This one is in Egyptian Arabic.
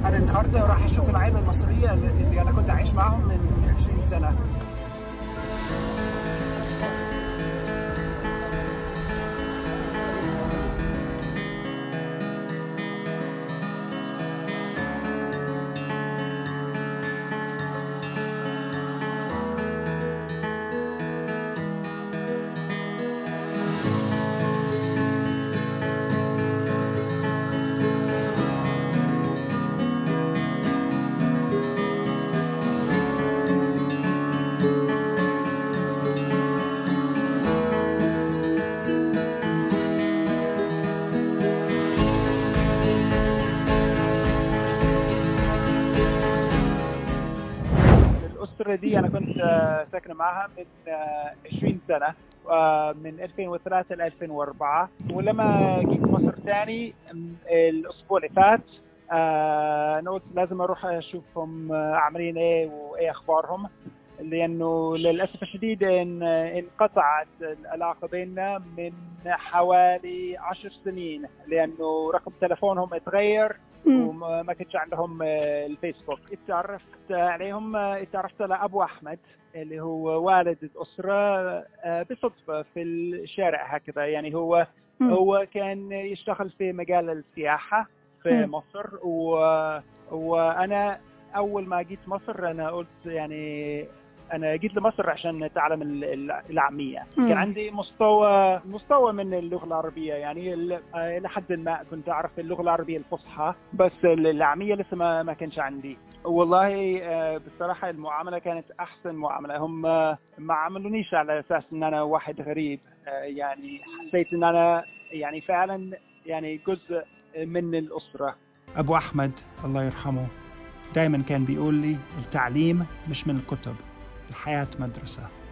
انا النهارده راح اشوف العائله المصريه اللي انا كنت عايش معاهم من 20 سنه الأسرة دي أنا كنت آه، ساكنة معها من آه، 20 سنة آه، من 2003 ل 2004 ولما جيت مصر تاني م- الأسبوع اللي فات آه، أنا قلت لازم أروح أشوفهم آه، عاملين إيه وإيه أخبارهم لأنه للأسف الشديد إن انقطعت العلاقة بيننا من حوالي عشر سنين لأنه رقم تلفونهم اتغير مم. وما ما كانش عندهم آه، الفيسبوك اتعرفت عليهم آه، اتعرفت على ابو احمد اللي هو والد الاسره آه، بالصدفه في الشارع هكذا يعني هو مم. هو كان يشتغل في مجال السياحه في مم. مصر و... وانا اول ما جيت مصر انا قلت يعني انا جيت لمصر عشان اتعلم ال- ال- العاميه مم. كان عندي مستوى مستوى من اللغه العربيه يعني ال- آه، الى حد ما كنت اعرف اللغه العربيه الفصحى بس ال- العاميه لسه ما ما كانش عندي والله آه، بصراحه المعامله كانت احسن معامله هم آه، ما عملونيش على اساس ان انا واحد غريب آه، يعني حسيت ان انا يعني فعلا يعني جزء من الاسره أبو أحمد الله يرحمه دايما كان بيقول لي التعليم مش من الكتب الحياة مدرسة